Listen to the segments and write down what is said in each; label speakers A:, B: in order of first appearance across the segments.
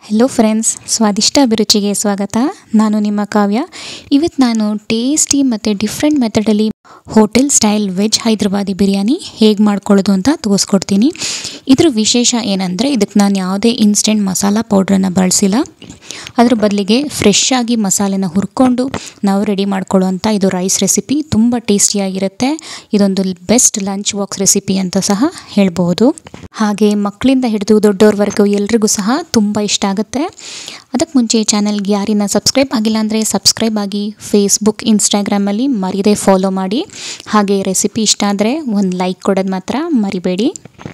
A: hello friends ಸ್ವಾದಿಷ್ಟ ಅಭಿರುಚಿಗೆ ಸ್ವಾಗತ ನಾನು ನಿಮ್ಮ ಕಾವ್ಯ ಇವತ್ತು ನಾನು ಟೇಸ್ಟಿ ಮತ್ತು ಡಿಫ್ರೆಂಟ್ ಮೆಥಡಲ್ಲಿ hotel style veg Hyderabadi biryani ಹೇಗೆ ಮಾಡ್ಕೊಳ್ಳೋದು ಅಂತ ತೋರಿಸ್ಕೊಡ್ತೀನಿ ಇದ್ರ ವಿಶೇಷ ಏನಂದರೆ ಇದಕ್ಕೆ ನಾನು ಯಾವುದೇ ಇನ್ಸ್ಟೆಂಟ್ ಮಸಾಲ ಪೌಡ್ರನ್ನು ಬಳಸಿಲ್ಲ ಅದ್ರ ಬದಲಿಗೆ ಫ್ರೆಶ್ ಆಗಿ ಮಸಾಲೆನ ಹುರ್ಕೊಂಡು ನಾವು ರೆಡಿ ಮಾಡ್ಕೊಳ್ಳೋವಂಥ ಇದು ರೈಸ್ ರೆಸಿಪಿ ತುಂಬ ಟೇಸ್ಟಿಯಾಗಿರುತ್ತೆ ಇದೊಂದು ಬೆಸ್ಟ್ ಲಂಚ್ ಬಾಕ್ಸ್ ರೆಸಿಪಿ ಅಂತ ಸಹ ಹೇಳ್ಬೋದು ಹಾಗೆ ಮಕ್ಕಳಿಂದ ಹಿಡಿದು ದೊಡ್ಡವ್ರವರೆಗೂ ಎಲ್ರಿಗೂ ಸಹ ತುಂಬ ಇಷ್ಟ ಆಗುತ್ತೆ ಅದಕ್ಕೆ ಮುಂಚೆ ಚಾನಲ್ಗೆ ಯಾರಿನ ಸಬ್ಸ್ಕ್ರೈಬ್ ಆಗಿಲ್ಲ ಅಂದರೆ ಸಬ್ಸ್ಕ್ರೈಬ್ ಆಗಿ ಫೇಸ್ಬುಕ್ ಇನ್ಸ್ಟಾಗ್ರಾಮಲ್ಲಿ ಮರಿದೇ ಫಾಲೋ ಮಾಡಿ ಹಾಗೆ ರೆಸಿಪಿ ಇಷ್ಟ ಆದರೆ ಒಂದು ಲೈಕ್ ಕೊಡೋದು ಮಾತ್ರ ಮರಿಬೇಡಿ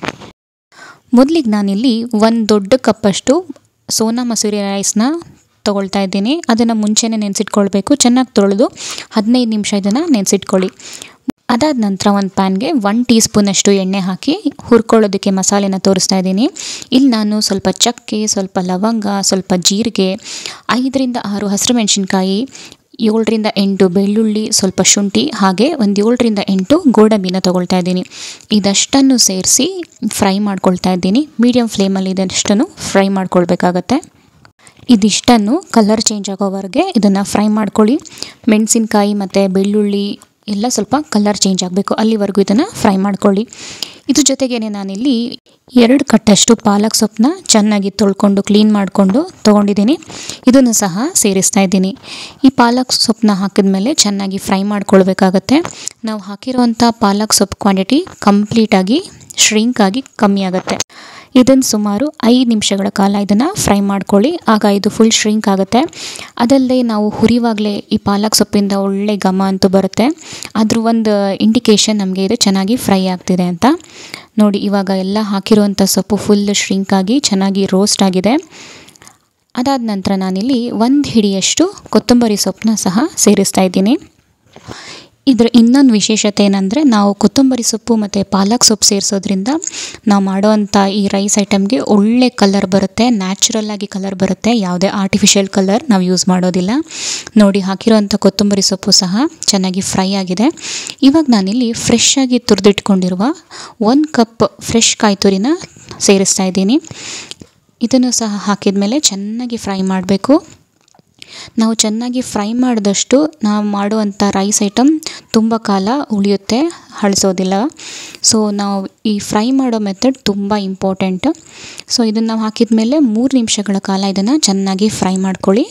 A: ಮೊದಲಿಗೆ ನಾನಿಲ್ಲಿ ಒಂದು ದೊಡ್ಡ ಕಪ್ಪಷ್ಟು ಸೋನಾ ಮಸೂರಿ ರೈಸ್ನ ತೊಗೊಳ್ತಾ ಇದ್ದೀನಿ ಅದನ್ನು ಮುಂಚೆನೇ ನೆನೆಸಿಟ್ಕೊಳ್ಬೇಕು ಚೆನ್ನಾಗಿ ತೊಳೆದು ಹದಿನೈದು ನಿಮಿಷ ಇದನ್ನು ನೆನೆಸಿಟ್ಕೊಳ್ಳಿ ಅದಾದ ನಂತರ ಒಂದು ಪ್ಯಾನ್ಗೆ ಒನ್ ಟೀ ಸ್ಪೂನಷ್ಟು ಎಣ್ಣೆ ಹಾಕಿ ಹುರ್ಕೊಳ್ಳೋದಕ್ಕೆ ಮಸಾಲೆನ ತೋರಿಸ್ತಾ ಇದ್ದೀನಿ ಇಲ್ಲಿ ನಾನು ಸ್ವಲ್ಪ ಚಕ್ಕೆ ಸ್ವಲ್ಪ ಲವಂಗ ಸ್ವಲ್ಪ ಜೀರಿಗೆ ಐದರಿಂದ ಆರು ಹಸಿರು ಮೆಣಸಿನ್ಕಾಯಿ ಏಳರಿಂದ ಎಂಟು ಬೆಳ್ಳುಳ್ಳಿ ಸ್ವಲ್ಪ ಶುಂಠಿ ಹಾಗೆ ಒಂದು ಏಳರಿಂದ ಎಂಟು ಗೋಡಂಬಿನ ತೊಗೊಳ್ತಾ ಇದ್ದೀನಿ ಇದಷ್ಟನ್ನು ಸೇರಿಸಿ ಫ್ರೈ ಮಾಡ್ಕೊಳ್ತಾ ಇದ್ದೀನಿ ಮೀಡಿಯಮ್ ಫ್ಲೇಮಲ್ಲಿ ಇದಷ್ಟನ್ನು ಫ್ರೈ ಮಾಡ್ಕೊಳ್ಬೇಕಾಗತ್ತೆ ಇದಿಷ್ಟನ್ನು ಕಲರ್ ಚೇಂಜ್ ಆಗೋವರೆಗೆ ಇದನ್ನು ಫ್ರೈ ಮಾಡ್ಕೊಳ್ಳಿ ಮೆಣಸಿನ್ಕಾಯಿ ಮತ್ತು ಬೆಳ್ಳುಳ್ಳಿ ಎಲ್ಲ ಸ್ವಲ್ಪ ಕಲರ್ ಚೇಂಜ್ ಆಗಬೇಕು ಅಲ್ಲಿವರೆಗೂ ಇದನ್ನು ಫ್ರೈ ಮಾಡ್ಕೊಳ್ಳಿ ಇದ್ರ ಜೊತೆಗೇ ನಾನಿಲ್ಲಿ ಎರಡು ಕಟ್ಟಷ್ಟು ಪಾಲಕ್ ಸೊಪ್ಪನ್ನ ಚೆನ್ನಾಗಿ ತೊಳ್ಕೊಂಡು ಕ್ಲೀನ್ ಮಾಡಿಕೊಂಡು ತೊಗೊಂಡಿದ್ದೀನಿ ಇದನ್ನು ಸಹ ಸೇರಿಸ್ತಾ ಇದ್ದೀನಿ ಈ ಪಾಲಕ್ ಸೊಪ್ಪನ್ನ ಹಾಕಿದ್ಮೇಲೆ ಚೆನ್ನಾಗಿ ಫ್ರೈ ಮಾಡ್ಕೊಳ್ಬೇಕಾಗತ್ತೆ ನಾವು ಹಾಕಿರುವಂಥ ಪಾಲಕ್ ಸೊಪ್ಪು ಕ್ವಾಂಟಿಟಿ ಕಂಪ್ಲೀಟಾಗಿ ಶ್ರಿಂಕ್ ಆಗಿ ಕಮ್ಮಿ ಆಗುತ್ತೆ ಇದನ್ನು ಸುಮಾರು ಐದು ನಿಮಿಷಗಳ ಕಾಲ ಇದನ್ನು ಫ್ರೈ ಮಾಡ್ಕೊಳ್ಳಿ ಆಗ ಇದು ಫುಲ್ ಶ್ರಿಂಕ್ ಆಗುತ್ತೆ ಅದಲ್ಲದೆ ನಾವು ಹುರಿವಾಗಲೇ ಈ ಪಾಲಕ್ ಸೊಪ್ಪಿಂದ ಒಳ್ಳೆ ಘಮ ಅಂತೂ ಬರುತ್ತೆ ಅದ್ರ ಒಂದು ಇಂಡಿಕೇಶನ್ ನಮಗೆ ಇದು ಚೆನ್ನಾಗಿ ಫ್ರೈ ಆಗ್ತಿದೆ ಅಂತ ನೋಡಿ ಇವಾಗ ಎಲ್ಲ ಹಾಕಿರುವಂಥ ಸೊಪ್ಪು ಫುಲ್ ಶ್ರಿಂಕ್ ಆಗಿ ಚೆನ್ನಾಗಿ ರೋಸ್ಟ್ ಆಗಿದೆ ಅದಾದ ನಂತರ ನಾನಿಲ್ಲಿ ಒಂದು ಹಿಡಿಯಷ್ಟು ಕೊತ್ತಂಬರಿ ಸೊಪ್ಪನ್ನ ಸಹ ಸೇರಿಸ್ತಾ ಇದ್ದೀನಿ ಇದರ ಇನ್ನೊಂದು ವಿಶೇಷತೆ ಏನಂದರೆ ನಾವು ಕೊತ್ತಂಬರಿ ಸೊಪ್ಪು ಮತ್ತು ಪಾಲಕ್ ಸೊಪ್ಪು ಸೇರಿಸೋದ್ರಿಂದ ನಾವು ಮಾಡೋವಂಥ ಈ ರೈಸ್ ಐಟಮ್ಗೆ ಒಳ್ಳೆ ಕಲರ್ ಬರುತ್ತೆ ನ್ಯಾಚುರಲ್ ಆಗಿ ಕಲರ್ ಬರುತ್ತೆ ಯಾವುದೇ ಆರ್ಟಿಫಿಷಿಯಲ್ ಕಲರ್ ನಾವು ಯೂಸ್ ಮಾಡೋದಿಲ್ಲ ನೋಡಿ ಹಾಕಿರೋವಂಥ ಕೊತ್ತಂಬರಿ ಸೊಪ್ಪು ಸಹ ಚೆನ್ನಾಗಿ ಫ್ರೈ ಆಗಿದೆ ಇವಾಗ ನಾನಿಲ್ಲಿ ಫ್ರೆಶ್ ಆಗಿ ತುರಿದಿಟ್ಕೊಂಡಿರುವ ಒಂದು ಕಪ್ ಫ್ರೆಶ್ ಕಾಯಿ ತುರಿನ ಸೇರಿಸ್ತಾ ಇದ್ದೀನಿ ಇದನ್ನು ಸಹ ಹಾಕಿದ ಮೇಲೆ ಚೆನ್ನಾಗಿ ಫ್ರೈ ಮಾಡಬೇಕು ನಾವು ಚೆನ್ನಾಗಿ ಫ್ರೈ ಮಾಡಿದಷ್ಟು ನಾವು ಮಾಡುವಂಥ ರೈಸ್ ಐಟಮ್ ತುಂಬ ಕಾಲ ಉಳಿಯುತ್ತೆ ಹಳಿಸೋದಿಲ್ಲ ಸೊ ನಾವು ಈ ಫ್ರೈ ಮಾಡೋ ಮೆಥಡ್ ತುಂಬ ಇಂಪಾರ್ಟೆಂಟ್ ಸೊ ಇದನ್ನು ನಾವು ಹಾಕಿದ ಮೇಲೆ ಮೂರು ನಿಮಿಷಗಳ ಕಾಲ ಇದನ್ನು ಚೆನ್ನಾಗಿ ಫ್ರೈ ಮಾಡ್ಕೊಳ್ಳಿ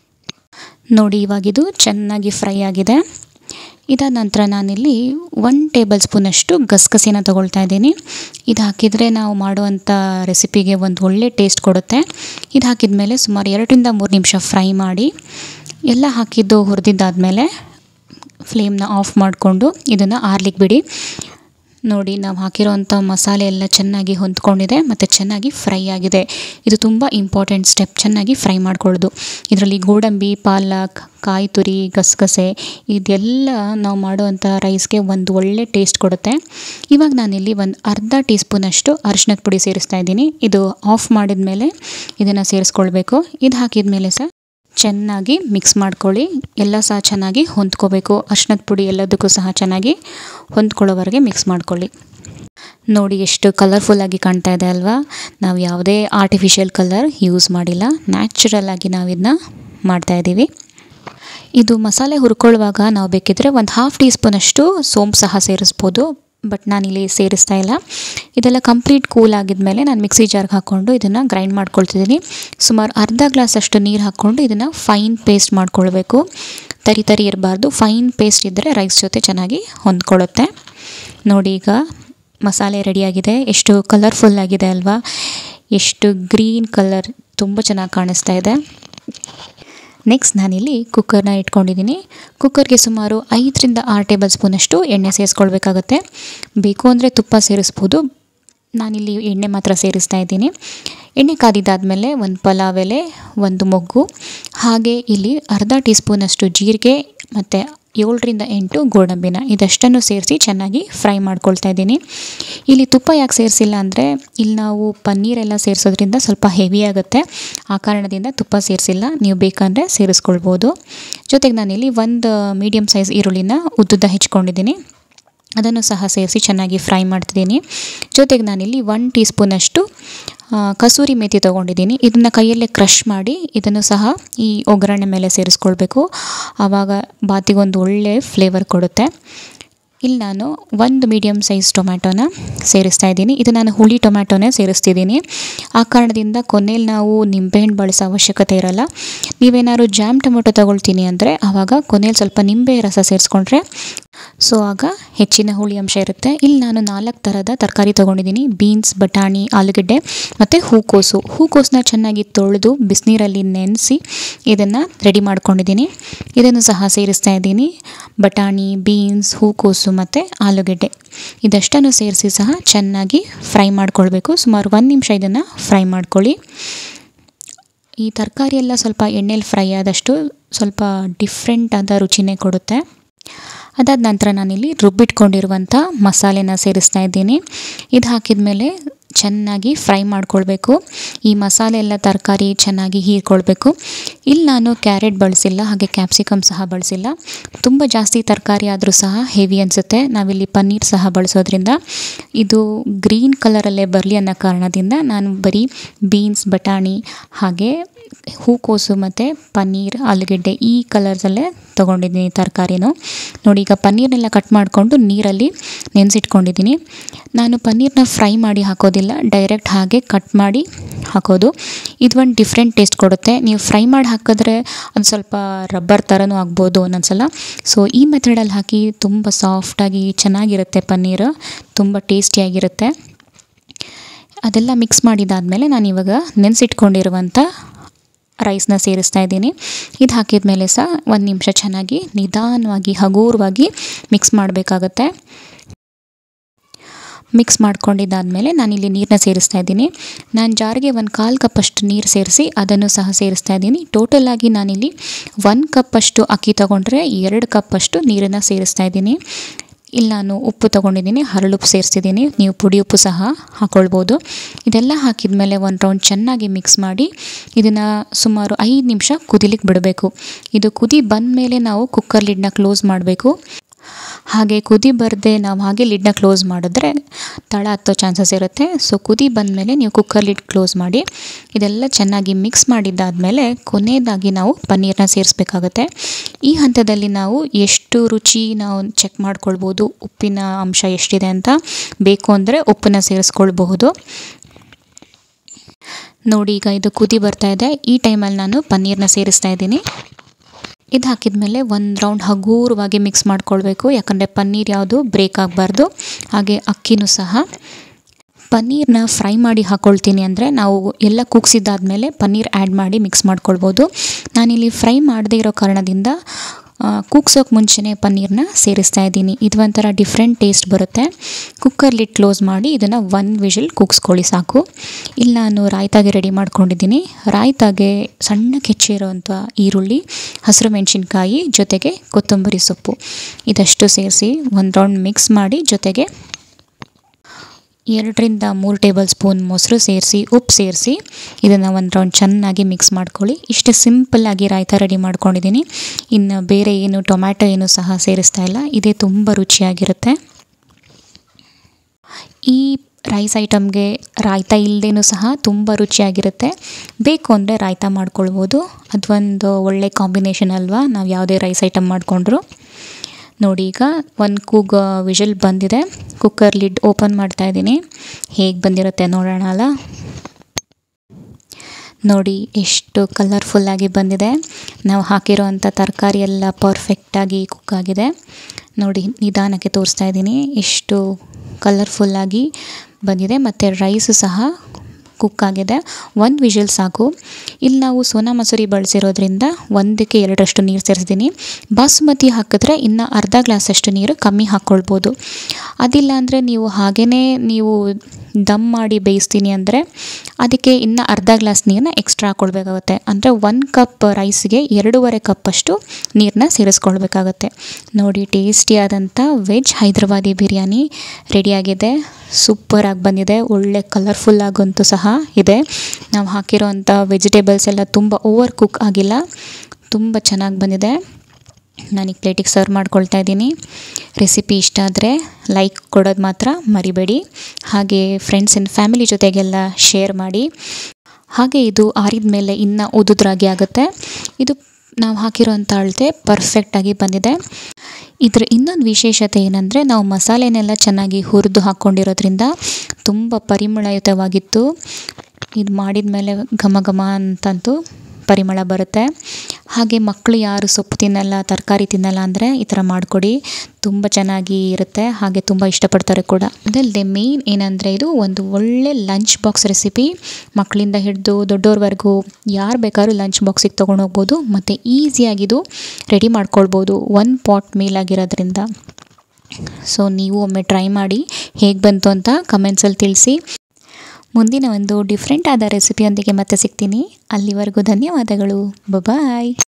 A: ನೋಡಿ ಇವಾಗಿದು ಚೆನ್ನಾಗಿ ಫ್ರೈ ಆಗಿದೆ ಇದಾದ ನಂತರ ನಾನಿಲ್ಲಿ ಒನ್ ಟೇಬಲ್ ಸ್ಪೂನಷ್ಟು ಗಸಗಸೆನ ತೊಗೊಳ್ತಾ ಇದ್ದೀನಿ ಇದು ಹಾಕಿದರೆ ನಾವು ಮಾಡುವಂಥ ರೆಸಿಪಿಗೆ ಒಂದು ಒಳ್ಳೆ ಟೇಸ್ಟ್ ಕೊಡುತ್ತೆ ಇದು ಹಾಕಿದ ಮೇಲೆ ಸುಮಾರು ಎರಡರಿಂದ ಮೂರು ನಿಮಿಷ ಫ್ರೈ ಮಾಡಿ ಎಲ್ಲ ಹಾಕಿದ್ದು ಹುರಿದಿದ್ದಾದಮೇಲೆ ಫ್ಲೇಮ್ನ ಆಫ್ ಮಾಡಿಕೊಂಡು ಇದನ್ನು ಆರ್ಲಿಕ್ಕೆ ಬಿಡಿ ನೋಡಿ ನಾವು ಹಾಕಿರೋವಂಥ ಮಸಾಲೆ ಎಲ್ಲ ಚೆನ್ನಾಗಿ ಹೊಂದ್ಕೊಂಡಿದೆ ಮತ್ತು ಚೆನ್ನಾಗಿ ಫ್ರೈ ಆಗಿದೆ ಇದು ತುಂಬ ಇಂಪಾರ್ಟೆಂಟ್ ಸ್ಟೆಪ್ ಚೆನ್ನಾಗಿ ಫ್ರೈ ಮಾಡ್ಕೊಳ್ಳೋದು ಇದರಲ್ಲಿ ಗೋಡಂಬಿ ಪಾಲಕ್ ಕಾಯಿ ತುರಿ ಗಸಗಸೆ ಇದೆಲ್ಲ ನಾವು ಮಾಡುವಂಥ ರೈಸ್ಗೆ ಒಂದು ಒಳ್ಳೆ ಟೇಸ್ಟ್ ಕೊಡುತ್ತೆ ಇವಾಗ ನಾನಿಲ್ಲಿ ಒಂದು ಅರ್ಧ ಟೀ ಸ್ಪೂನಷ್ಟು ಅರಿಶಿನದ ಪುಡಿ ಸೇರಿಸ್ತಾ ಇದ್ದೀನಿ ಇದು ಆಫ್ ಮಾಡಿದ ಮೇಲೆ ಇದನ್ನು ಸೇರಿಸ್ಕೊಳ್ಬೇಕು ಇದು ಹಾಕಿದ ಮೇಲೆ ಸಹ ಚೆನ್ನಾಗಿ ಮಿಕ್ಸ್ ಮಾಡ್ಕೊಳ್ಳಿ ಎಲ್ಲ ಸಹ ಚೆನ್ನಾಗಿ ಹೊಂದ್ಕೋಬೇಕು ಅರ್ಶಿನದ ಪುಡಿ ಎಲ್ಲದಕ್ಕೂ ಸಹ ಚೆನ್ನಾಗಿ ಹೊಂದ್ಕೊಳ್ಳೋವರೆಗೆ ಮಿಕ್ಸ್ ಮಾಡ್ಕೊಳ್ಳಿ ನೋಡಿ ಎಷ್ಟು ಕಲರ್ಫುಲ್ಲಾಗಿ ಕಾಣ್ತಾ ಇದೆ ಅಲ್ವಾ ನಾವು ಯಾವುದೇ ಆರ್ಟಿಫಿಷಿಯಲ್ ಕಲರ್ ಯೂಸ್ ಮಾಡಿಲ್ಲ ನ್ಯಾಚುರಲ್ ಆಗಿ ನಾವು ಇದನ್ನ ಮಾಡ್ತಾಯಿದ್ದೀವಿ ಇದು ಮಸಾಲೆ ಹುರ್ಕೊಳ್ಳುವಾಗ ನಾವು ಬೇಕಿದ್ದರೆ ಒಂದು ಹಾಫ್ ಟೀ ಸ್ಪೂನಷ್ಟು ಸೋಂಪು ಸಹ ಸೇರಿಸ್ಬೋದು ಬಟ್ ನಾನಿಲ್ಲಿ ಸೇರಿಸ್ತಾ ಇಲ್ಲ ಇದೆಲ್ಲ ಕಂಪ್ಲೀಟ್ ಕೂಲ್ ಆಗಿದ್ಮೇಲೆ ನಾನು ಮಿಕ್ಸಿ ಜಾರ್ಗೆ ಹಾಕ್ಕೊಂಡು ಇದನ್ನು ಗ್ರೈಂಡ್ ಮಾಡ್ಕೊಳ್ತಿದ್ದೀನಿ ಸುಮಾರು ಅರ್ಧ ಗ್ಲಾಸ್ ಅಷ್ಟು ನೀರು ಹಾಕ್ಕೊಂಡು ಇದನ್ನು ಫೈನ್ ಪೇಸ್ಟ್ ಮಾಡ್ಕೊಳ್ಬೇಕು ತರಿ ತರಿ ಇರಬಾರ್ದು ಫೈನ್ ಪೇಸ್ಟ್ ಇದ್ದರೆ ರೈಸ್ ಜೊತೆ ಚೆನ್ನಾಗಿ ಹೊಂದ್ಕೊಳ್ಳುತ್ತೆ ನೋಡಿ ಈಗ ಮಸಾಲೆ ರೆಡಿಯಾಗಿದೆ ಎಷ್ಟು ಕಲರ್ಫುಲ್ ಆಗಿದೆ ಅಲ್ವಾ ಎಷ್ಟು ಗ್ರೀನ್ ಕಲರ್ ತುಂಬ ಚೆನ್ನಾಗಿ ಕಾಣಿಸ್ತಾ ಇದೆ ನೆಕ್ಸ್ಟ್ ನಾನಿಲ್ಲಿ ಕುಕ್ಕರ್ನ ಇಟ್ಕೊಂಡಿದ್ದೀನಿ ಕುಕ್ಕರ್ಗೆ ಸುಮಾರು ಐದರಿಂದ ಆರು ಟೇಬಲ್ ಸ್ಪೂನಷ್ಟು ಎಣ್ಣೆ ಸೇರಿಸ್ಕೊಳ್ಬೇಕಾಗತ್ತೆ ಬೇಕು ಅಂದರೆ ತುಪ್ಪ ಸೇರಿಸ್ಬೋದು ನಾನಿಲ್ಲಿ ಎಣ್ಣೆ ಮಾತ್ರ ಸೇರಿಸ್ತಾ ಇದ್ದೀನಿ ಎಣ್ಣೆ ಕಾದಿದ್ದಾದಮೇಲೆ ಒಂದು ಪಲಾವ್ ಎಲೆ ಒಂದು ಮೊಗ್ಗು ಹಾಗೆ ಇಲ್ಲಿ ಅರ್ಧ ಟೀ ಸ್ಪೂನಷ್ಟು ಜೀರಿಗೆ ಮತ್ತು ಏಳರಿಂದ ಎಂಟು ಗೋಡಂಬಿನ ಇದಷ್ಟನ್ನು ಸೇರಿಸಿ ಚೆನ್ನಾಗಿ ಫ್ರೈ ಮಾಡ್ಕೊಳ್ತಾ ಇದ್ದೀನಿ ಇಲ್ಲಿ ತುಪ್ಪ ಯಾಕೆ ಸೇರಿಸಿಲ್ಲ ಅಂದರೆ ಇಲ್ಲಿ ನಾವು ಪನ್ನೀರೆಲ್ಲ ಸೇರಿಸೋದ್ರಿಂದ ಸ್ವಲ್ಪ ಹೆವಿ ಆಗುತ್ತೆ ಆ ಕಾರಣದಿಂದ ತುಪ್ಪ ಸೇರಿಸಿಲ್ಲ ನೀವು ಬೇಕಂದರೆ ಸೇರಿಸ್ಕೊಳ್ಬೋದು ಜೊತೆಗೆ ನಾನಿಲ್ಲಿ ಒಂದು ಮೀಡಿಯಮ್ ಸೈಜ್ ಈರುಳ್ಳಿನ ಉದ್ದುದ್ದ ಹೆಚ್ಕೊಂಡಿದ್ದೀನಿ ಅದನ್ನು ಸಹ ಸೇರಿಸಿ ಚೆನ್ನಾಗಿ ಫ್ರೈ ಮಾಡ್ತಿದ್ದೀನಿ ಜೊತೆಗೆ ನಾನಿಲ್ಲಿ ಒನ್ ಟೀ ಸ್ಪೂನಷ್ಟು ಕಸೂರಿ ಮೇಥಿ ತೊಗೊಂಡಿದ್ದೀನಿ ಇದನ್ನು ಕೈಯಲ್ಲೇ ಕ್ರಷ್ ಮಾಡಿ ಇದನ್ನು ಸಹ ಈ ಒಗ್ಗರಣೆ ಮೇಲೆ ಸೇರಿಸ್ಕೊಳ್ಬೇಕು ಆವಾಗ ಬಾತಿಗೊಂದು ಒಳ್ಳೆ ಫ್ಲೇವರ್ ಕೊಡುತ್ತೆ ಇಲ್ಲಿ ನಾನು ಒಂದು ಮೀಡಿಯಮ್ ಸೈಜ್ ಟೊಮ್ಯಾಟೊನ ಸೇರಿಸ್ತಾ ಇದ್ದೀನಿ ಇದು ನಾನು ಹುಳಿ ಟೊಮ್ಯಾಟೊನೇ ಸೇರಿಸ್ತಿದ್ದೀನಿ ಆ ಕಾರಣದಿಂದ ಕೊನೆಯಲ್ಲಿ ನಾವು ನಿಂಬೆಹಣ್ಣು ಬಳಸೋ ಅವಶ್ಯಕತೆ ಇರಲ್ಲ ನೀವೇನಾದ್ರು ಜಾಮ್ ಟೊಮೆಟೊ ತೊಗೊಳ್ತೀನಿ ಅಂದರೆ ಆವಾಗ ಕೊನೆಯಲ್ಲಿ ಸ್ವಲ್ಪ ನಿಂಬೆ ರಸ ಸೇರಿಸ್ಕೊಂಡ್ರೆ ಸೊ ಆಗ ಹೆಚ್ಚಿನ ಹುಳಿ ಅಂಶ ಇರುತ್ತೆ ಇಲ್ಲಿ ನಾನು ನಾಲ್ಕು ಥರದ ತರಕಾರಿ ತೊಗೊಂಡಿದ್ದೀನಿ ಬೀನ್ಸ್ ಬಟಾಣಿ ಆಲೂಗೆಡ್ಡೆ ಮತ್ತು ಹೂಕೋಸು ಹೂಕೋಸನ್ನ ಚೆನ್ನಾಗಿ ತೊಳೆದು ಬಿಸಿನೀರಲ್ಲಿ ನೆನೆಸಿ ಇದನ್ನು ರೆಡಿ ಮಾಡ್ಕೊಂಡಿದ್ದೀನಿ ಇದನ್ನು ಸಹ ಸೇರಿಸ್ತಾ ಇದ್ದೀನಿ ಬಟಾಣಿ ಬೀನ್ಸ್ ಹೂಕೋಸು ಮತ್ತು ಆಲೂಗೆಡ್ಡೆ ಇದಷ್ಟನ್ನು ಸೇರಿಸಿ ಸಹ ಚೆನ್ನಾಗಿ ಫ್ರೈ ಮಾಡ್ಕೊಳ್ಬೇಕು ಸುಮಾರು ಒಂದು ನಿಮಿಷ ಇದನ್ನು ಫ್ರೈ ಮಾಡ್ಕೊಳ್ಳಿ ಈ ತರಕಾರಿ ಎಲ್ಲ ಸ್ವಲ್ಪ ಎಣ್ಣೆಲಿ ಫ್ರೈ ಆದಷ್ಟು ಸ್ವಲ್ಪ ಡಿಫ್ರೆಂಟ್ ಆದ ರುಚಿನೇ ಕೊಡುತ್ತೆ ಅದಾದ ನಂತರ ನಾನಿಲ್ಲಿ ರುಬ್ಬಿಟ್ಕೊಂಡಿರುವಂಥ ಮಸಾಲೆನ ಸೇರಿಸ್ತಾ ಇದ್ದೀನಿ ಇದು ಹಾಕಿದ ಮೇಲೆ ಚೆನ್ನಾಗಿ ಫ್ರೈ ಮಾಡ್ಕೊಳ್ಬೇಕು ಈ ಮಸಾಲೆ ಎಲ್ಲ ತರಕಾರಿ ಚೆನ್ನಾಗಿ ಹೀರ್ಕೊಳ್ಬೇಕು ಇಲ್ಲಿ ನಾನು ಕ್ಯಾರೆಟ್ ಬಳಸಿಲ್ಲ ಹಾಗೆ ಕ್ಯಾಪ್ಸಿಕಮ್ ಸಹ ಬಳಸಿಲ್ಲ ತುಂಬ ಜಾಸ್ತಿ ತರಕಾರಿ ಆದರೂ ಸಹ ಹೆವಿ ಅನಿಸುತ್ತೆ ನಾವಿಲ್ಲಿ ಪನ್ನೀರ್ ಸಹ ಬಳಸೋದ್ರಿಂದ ಇದು ಗ್ರೀನ್ ಕಲರಲ್ಲೇ ಬರಲಿ ಅನ್ನೋ ಕಾರಣದಿಂದ ನಾನು ಬರೀ ಬೀನ್ಸ್ ಬಟಾಣಿ ಹಾಗೆ ಹೂಕೋಸು ಮತ್ತು ಪನ್ನೀರ್ ಆಲೂಗೆಡ್ಡೆ ಈ ಕಲರ್ಸಲ್ಲೇ ತೊಗೊಂಡಿದ್ದೀನಿ ತರಕಾರಿನೂ ನೋಡಿ ಈಗ ಪನ್ನೀರ್ನೆಲ್ಲ ಕಟ್ ಮಾಡಿಕೊಂಡು ನೀರಲ್ಲಿ ನೆನೆಸಿಟ್ಕೊಂಡಿದ್ದೀನಿ ನಾನು ಪನ್ನೀರ್ನ ಫ್ರೈ ಮಾಡಿ ಹಾಕೋದಿಲ್ಲ ಡೈರೆಕ್ಟ್ ಹಾಗೆ ಕಟ್ ಮಾಡಿ ಹಾಕೋದು ಇದು ಒಂದು ಡಿಫ್ರೆಂಟ್ ಟೇಸ್ಟ್ ಕೊಡುತ್ತೆ ನೀವು ಫ್ರೈ ಮಾಡಿ ಹಾಕಿದ್ರೆ ಒಂದು ಸ್ವಲ್ಪ ರಬ್ಬರ್ ಥರನೂ ಆಗ್ಬೋದು ಒಂದೊಂದ್ಸಲ ಸೊ ಈ ಮೆಥಡಲ್ಲಿ ಹಾಕಿ ತುಂಬ ಸಾಫ್ಟಾಗಿ ಚೆನ್ನಾಗಿರುತ್ತೆ ಪನ್ನೀರು ತುಂಬ ಟೇಸ್ಟಿಯಾಗಿರುತ್ತೆ ಅದೆಲ್ಲ ಮಿಕ್ಸ್ ಮಾಡಿದಾದಮೇಲೆ ನಾನು ಇವಾಗ ನೆನೆಸಿಟ್ಕೊಂಡಿರುವಂಥ ರೈಸ್ನ ಸೇರಿಸ್ತಾ ಇದ್ದೀನಿ ಇದು ಹಾಕಿದ ಮೇಲೆ ಸಹ ಒಂದು ನಿಮಿಷ ಚೆನ್ನಾಗಿ ನಿಧಾನವಾಗಿ ಹಗೂರವಾಗಿ ಮಿಕ್ಸ್ ಮಾಡಬೇಕಾಗತ್ತೆ ಮಿಕ್ಸ್ ಮಾಡ್ಕೊಂಡಿದ್ದಾದಮೇಲೆ ನಾನಿಲ್ಲಿ ನೀರನ್ನ ಸೇರಿಸ್ತಾ ಇದ್ದೀನಿ ನಾನು ಜಾರಿಗೆ ಒಂದು ಕಾಲು ಕಪ್ಪಷ್ಟು ನೀರು ಸೇರಿಸಿ ಅದನ್ನು ಸಹ ಸೇರಿಸ್ತಾ ಇದ್ದೀನಿ ಟೋಟಲಾಗಿ ನಾನಿಲ್ಲಿ ಒಂದು ಕಪ್ಪಷ್ಟು ಅಕ್ಕಿ ತೊಗೊಂಡ್ರೆ ಎರಡು ಕಪ್ಪಷ್ಟು ನೀರನ್ನು ಸೇರಿಸ್ತಾ ಇದ್ದೀನಿ ಇಲ್ಲಿ ನಾನು ಉಪ್ಪು ತೊಗೊಂಡಿದ್ದೀನಿ ಹರಳುಪ್ಪು ಸೇರಿಸಿದ್ದೀನಿ ನೀವು ಪುಡಿ ಉಪ್ಪು ಸಹ ಹಾಕ್ಕೊಳ್ಬೋದು ಇದೆಲ್ಲ ಹಾಕಿದ ಮೇಲೆ ಒಂದು ರೌಂಡ್ ಚೆನ್ನಾಗಿ ಮಿಕ್ಸ್ ಮಾಡಿ ಇದನ್ನು ಸುಮಾರು ಐದು ನಿಮಿಷ ಕುದಿಲಿಕ್ಕೆ ಬಿಡಬೇಕು ಇದು ಕುದಿ ಬಂದ ಮೇಲೆ ನಾವು ಕುಕ್ಕರ್ ಲಿಡ್ನ ಕ್ಲೋಸ್ ಮಾಡಬೇಕು ಹಾಗೆ ಕುದಿ ಬರದೆ ನಾವು ಹಾಗೆ ಲಿಡ್ನ ಕ್ಲೋಸ್ ಮಾಡಿದ್ರೆ ತಳ ಹತ್ತೋ ಚಾನ್ಸಸ್ ಇರುತ್ತೆ ಸೊ ಕುದಿ ಬಂದಮೇಲೆ ನೀವು ಕುಕ್ಕರ್ ಲಿಡ್ ಕ್ಲೋಸ್ ಮಾಡಿ ಇದೆಲ್ಲ ಚೆನ್ನಾಗಿ ಮಿಕ್ಸ್ ಮಾಡಿದ್ದಾದಮೇಲೆ ಕೊನೆಯದಾಗಿ ನಾವು ಪನ್ನೀರನ್ನ ಸೇರಿಸ್ಬೇಕಾಗತ್ತೆ ಈ ಹಂತದಲ್ಲಿ ನಾವು ಎಷ್ಟು ರುಚಿ ನಾವು ಚೆಕ್ ಮಾಡ್ಕೊಳ್ಬೋದು ಉಪ್ಪಿನ ಅಂಶ ಎಷ್ಟಿದೆ ಅಂತ ಬೇಕು ಅಂದರೆ ಉಪ್ಪನ್ನ ಸೇರಿಸ್ಕೊಳ್ಬಹುದು ನೋಡಿ ಈಗ ಇದು ಕುದಿ ಬರ್ತಾ ಇದೆ ಈ ಟೈಮಲ್ಲಿ ನಾನು ಪನ್ನೀರನ್ನ ಸೇರಿಸ್ತಾ ಇದ್ದೀನಿ ಇದು ಹಾಕಿದ ಮೇಲೆ ಒಂದು ರೌಂಡ್ ಹಗೂರವಾಗಿ ಮಿಕ್ಸ್ ಮಾಡ್ಕೊಳ್ಬೇಕು ಯಾಕಂದರೆ ಪನ್ನೀರ್ ಯಾವುದು ಬ್ರೇಕ್ ಆಗಬಾರ್ದು ಹಾಗೆ ಅಕ್ಕಿನೂ ಸಹ ಪನ್ನೀರ್ನ ಫ್ರೈ ಮಾಡಿ ಹಾಕ್ಕೊಳ್ತೀನಿ ಅಂದರೆ ನಾವು ಎಲ್ಲ ಕೂಗ್ಸಿದ್ದಾದಮೇಲೆ ಪನ್ನೀರ್ ಆ್ಯಡ್ ಮಾಡಿ ಮಿಕ್ಸ್ ಮಾಡ್ಕೊಳ್ಬೋದು ನಾನಿಲ್ಲಿ ಫ್ರೈ ಮಾಡದೇ ಇರೋ ಕಾರಣದಿಂದ ಕೂಗ್ಸೋಕೆ ಮುಂಚೆನೇ ಪನ್ನೀರನ್ನ ಸೇರಿಸ್ತಾ ಇದ್ದೀನಿ ಇದು ಒಂಥರ ಡಿಫ್ರೆಂಟ್ ಟೇಸ್ಟ್ ಬರುತ್ತೆ ಕುಕ್ಕರ್ ಲಿಡ್ ಕ್ಲೋಸ್ ಮಾಡಿ ಇದನ್ನು ಒನ್ ವಿಷಲ್ ಕೂಗಿಸ್ಕೊಳ್ಳಿ ಸಾಕು ಇಲ್ಲಿ ನಾನು ರಾಯ್ತಾಗೆ ರೆಡಿ ಮಾಡ್ಕೊಂಡಿದ್ದೀನಿ ರಾಯ್ತಾಗೆ ಸಣ್ಣಕ್ಕೆ ಹೆಚ್ಚಿರೋಂಥ ಈರುಳ್ಳಿ ಹಸಿರು ಮೆಣಸಿನ್ಕಾಯಿ ಜೊತೆಗೆ ಕೊತ್ತಂಬರಿ ಸೊಪ್ಪು ಇದಷ್ಟು ಸೇರಿಸಿ ಒಂದು ರೌಂಡ್ ಮಿಕ್ಸ್ ಮಾಡಿ ಜೊತೆಗೆ ಎರಡರಿಂದ ಮೂರು ಟೇಬಲ್ ಸ್ಪೂನ್ ಮೊಸರು ಸೇರಿಸಿ ಉಪ್ಪು ಸೇರಿಸಿ ಇದನ್ನು ಒಂದು ರೌಂಡ್ ಚೆನ್ನಾಗಿ ಮಿಕ್ಸ್ ಮಾಡ್ಕೊಳ್ಳಿ ಇಷ್ಟು ಸಿಂಪಲ್ಲಾಗಿ ರಾಯ್ತ ರೆಡಿ ಮಾಡ್ಕೊಂಡಿದ್ದೀನಿ ಇನ್ನು ಬೇರೆ ಏನು ಟೊಮ್ಯಾಟೊ ಏನು ಸಹ ಸೇರಿಸ್ತಾ ಇಲ್ಲ ಇದೇ ತುಂಬ ರುಚಿಯಾಗಿರುತ್ತೆ ಈ ರೈಸ್ ಐಟಮ್ಗೆ ರಾಯ್ತ ಇಲ್ಲದೇನೂ ಸಹ ತುಂಬ ರುಚಿಯಾಗಿರುತ್ತೆ ಬೇಕು ಅಂದರೆ ರಾಯ್ತ ಮಾಡ್ಕೊಳ್ಬೋದು ಅದೊಂದು ಒಳ್ಳೆ ಕಾಂಬಿನೇಷನ್ ಅಲ್ವಾ ನಾವು ಯಾವುದೇ ರೈಸ್ ಐಟಮ್ ಮಾಡಿಕೊಂಡ್ರು ನೋಡಿ ಈಗ ಒಂದು ಕೂಗ ವಿಷಲ್ ಬಂದಿದೆ ಕುಕ್ಕರ್ ಲಿಡ್ ಓಪನ್ ಮಾಡ್ತಾ ಇದ್ದೀನಿ ಹೇಗೆ ಬಂದಿರುತ್ತೆ ನೋಡೋಣ ಅಲ್ಲ ನೋಡಿ ಎಷ್ಟು ಕಲರ್ಫುಲ್ಲಾಗಿ ಬಂದಿದೆ ನಾವು ಹಾಕಿರೋವಂಥ ತರಕಾರಿ ಎಲ್ಲ ಪರ್ಫೆಕ್ಟಾಗಿ ಕುಕ್ ಆಗಿದೆ ನೋಡಿ ನಿಧಾನಕ್ಕೆ ತೋರಿಸ್ತಾ ಇದ್ದೀನಿ ಎಷ್ಟು ಕಲರ್ಫುಲ್ಲಾಗಿ ಬಂದಿದೆ ಮತ್ತು ರೈಸು ಸಹ ಕುಕ್ ಆಗಿದೆ ಒಂದು ವಿಷಲ್ ಸಾಕು ಇಲ್ಲಿ ನಾವು ಸೋನಾ ಮಸೂರಿ ಬಳಸಿರೋದ್ರಿಂದ ಒಂದಕ್ಕೆ ಎರಡರಷ್ಟು ನೀರು ಸೇರಿಸಿದ್ದೀನಿ ಬಾಸುಮತಿ ಹಾಕಿದ್ರೆ ಇನ್ನು ಅರ್ಧ ಗ್ಲಾಸಷ್ಟು ನೀರು ಕಮ್ಮಿ ಹಾಕ್ಕೊಳ್ಬೋದು ಅದಿಲ್ಲ ಅಂದರೆ ನೀವು ಹಾಗೇ ನೀವು ದಮ್ ಮಾಡಿ ಬೇಯಿಸ್ತೀನಿ ಅಂದರೆ ಅದಕ್ಕೆ ಇನ್ನು ಅರ್ಧ ಗ್ಲಾಸ್ ನೀರನ್ನ ಎಕ್ಸ್ಟ್ರಾ ಹಾಕ್ಕೊಳ್ಬೇಕಾಗುತ್ತೆ ಅಂದರೆ ಒಂದು ಕಪ್ ರೈಸ್ಗೆ ಎರಡೂವರೆ ಕಪ್ಪಷ್ಟು ನೀರನ್ನ ಸೇರಿಸ್ಕೊಳ್ಬೇಕಾಗತ್ತೆ ನೋಡಿ ಟೇಸ್ಟಿಯಾದಂಥ ವೆಜ್ ಹೈದ್ರಾಬಾದಿ ಬಿರಿಯಾನಿ ರೆಡಿಯಾಗಿದೆ ಸೂಪರಾಗಿ ಬಂದಿದೆ ಒಳ್ಳೆ ಕಲರ್ಫುಲ್ಲಾಗಂತೂ ಸಹ ಇದೆ ನಾವು ಹಾಕಿರೋವಂಥ ವೆಜಿಟೇಬಲ್ಸ್ ಎಲ್ಲ ತುಂಬ ಓವರ್ ಕುಕ್ ಆಗಿಲ್ಲ ತುಂಬ ಚೆನ್ನಾಗಿ ಬಂದಿದೆ ನಾನೀಗ ಪ್ಲೇಟಿಗೆ ಸರ್ವ್ ಮಾಡ್ಕೊಳ್ತಾ ಇದ್ದೀನಿ ರೆಸಿಪಿ ಇಷ್ಟ ಆದರೆ ಲೈಕ್ ಕೊಡೋದು ಮಾತ್ರ ಮರಿಬೇಡಿ ಹಾಗೆ ಫ್ರೆಂಡ್ಸ್ ಆ್ಯಂಡ್ ಫ್ಯಾಮಿಲಿ ಜೊತೆಗೆಲ್ಲ ಶೇರ್ ಮಾಡಿ ಹಾಗೆ ಇದು ಆರಿದ ಮೇಲೆ ಇನ್ನೂ ಉದುದ್ರಾಗಿ ಆಗುತ್ತೆ ಇದು ನಾವು ಹಾಕಿರೋಂಥ ಅಳತೆ ಪರ್ಫೆಕ್ಟಾಗಿ ಬಂದಿದೆ ಇದ್ರ ಇನ್ನೊಂದು ವಿಶೇಷತೆ ಏನಂದರೆ ನಾವು ಮಸಾಲೆನೆಲ್ಲ ಚೆನ್ನಾಗಿ ಹುರಿದು ಹಾಕ್ಕೊಂಡಿರೋದ್ರಿಂದ ತುಂಬ ಪರಿಮಳಯುತವಾಗಿತ್ತು ಇದು ಮಾಡಿದ ಮೇಲೆ ಘಮ ಘಮ ಅಂತಂತೂ ಪರಿಮಳ ಬರುತ್ತೆ ಹಾಗೆ ಮಕ್ಕಳು ಯಾರು ಸೊಪ್ಪು ತಿನ್ನಲ್ಲ ತರಕಾರಿ ತಿನ್ನಲ್ಲ ಅಂದರೆ ಈ ಥರ ಮಾಡಿಕೊಡಿ ತುಂಬ ಚೆನ್ನಾಗಿ ಇರುತ್ತೆ ಹಾಗೆ ತುಂಬ ಇಷ್ಟಪಡ್ತಾರೆ ಕೂಡ ಅದಲ್ಲದೆ ಮೇಯ್ನ್ ಏನಂದರೆ ಇದು ಒಂದು ಒಳ್ಳೆ ಲಂಚ್ ಬಾಕ್ಸ್ ರೆಸಿಪಿ ಮಕ್ಕಳಿಂದ ಹಿಡಿದು ದೊಡ್ಡೋರ್ವರೆಗೂ ಯಾರು ಬೇಕಾದ್ರೂ ಲಂಚ್ ಬಾಕ್ಸಿಗೆ ತೊಗೊಂಡು ಹೋಗ್ಬೋದು ಮತ್ತು ಈಸಿಯಾಗಿದು ರೆಡಿ ಮಾಡ್ಕೊಳ್ಬೋದು ಒನ್ ಪಾಟ್ ಮೀಲ್ ಆಗಿರೋದ್ರಿಂದ ಸೊ ನೀವು ಒಮ್ಮೆ ಟ್ರೈ ಮಾಡಿ ಹೇಗೆ ಬಂತು ಅಂತ ಕಮೆಂಟ್ಸಲ್ಲಿ ತಿಳಿಸಿ ಮುಂದಿನ ಒಂದು ಡಿಫ್ರೆಂಟ್ ಆದ ರೆಸಿಪಿಯೊಂದಿಗೆ ಮತ್ತೆ ಸಿಗ್ತೀನಿ ಅಲ್ಲಿವರೆಗೂ ಧನ್ಯವಾದಗಳು ಬಾಯ್